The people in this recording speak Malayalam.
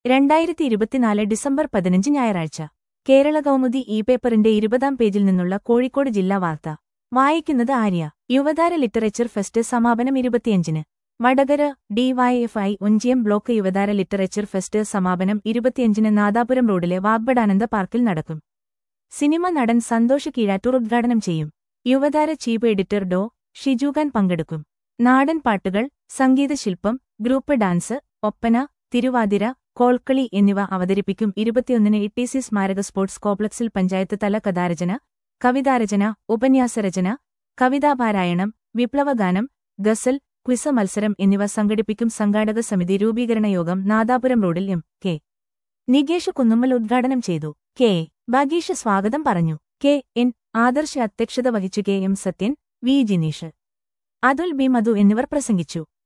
രണ്ടായിരത്തി ഇരുപത്തിനാല് ഡിസംബർ പതിനഞ്ച് ഞായറാഴ്ച കേരള കൗമുദി ഇ പേപ്പറിന്റെ ഇരുപതാം പേജിൽ നിന്നുള്ള കോഴിക്കോട് ജില്ലാ വാർത്ത വായിക്കുന്നത് ആര്യ യുവതാര ലിറ്ററേച്ചർ ഫെസ്റ്റ് സമാപനം ഇരുപത്തിയഞ്ചിന് Vadakara DYFI Onchiyam block Yuvathara literature fest സമാപനം ഇരുപത്തിയഞ്ചിന് നാദാപുരം റോഡിലെ വാഗ്ബടാനന്ദ പാർക്കിൽ നടക്കും സിനിമ നടൻ സന്തോഷ് കീഴാറ്റൂർ ഉദ്ഘാടനം ചെയ്യും Yuvathara chief editor Dr Shiju Khan പങ്കെടുക്കും നാടൻ പാട്ടുകൾ സംഗീതശില്പം ഗ്രൂപ്പ് ഡാൻസ് ഒപ്പന തിരുവാതിര കോൾക്കളി എന്നിവ അവതരിപ്പിക്കും ഇരുപത്തിയൊന്നിന് ഇ ടി സി സ്മാരക സ്പോർട്സ് കോംപ്ലക്സിൽ പഞ്ചായത്ത് തല കഥാരചന കവിതാരചന ഉപന്യാസരചന കവിതാപാരായണം വിപ്ലവഗാനം ഗസൽ ക്വിസ മത്സരം എന്നിവ സംഘടിപ്പിക്കും സംഘാടക സമിതി രൂപീകരണ യോഗം നാദാപുരം റോഡിൽ എം കെ നികേഷ് കുന്നുമ്മൽ ഉദ്ഘാടനം ചെയ്തു കെ ഭാഗീഷ് സ്വാഗതം പറഞ്ഞു കെ എൻ ആദർശ് അധ്യക്ഷത വഹിച്ചു K M Sathyan V Jineesh Athul B Madhu എന്നിവർ പ്രസംഗിച്ചു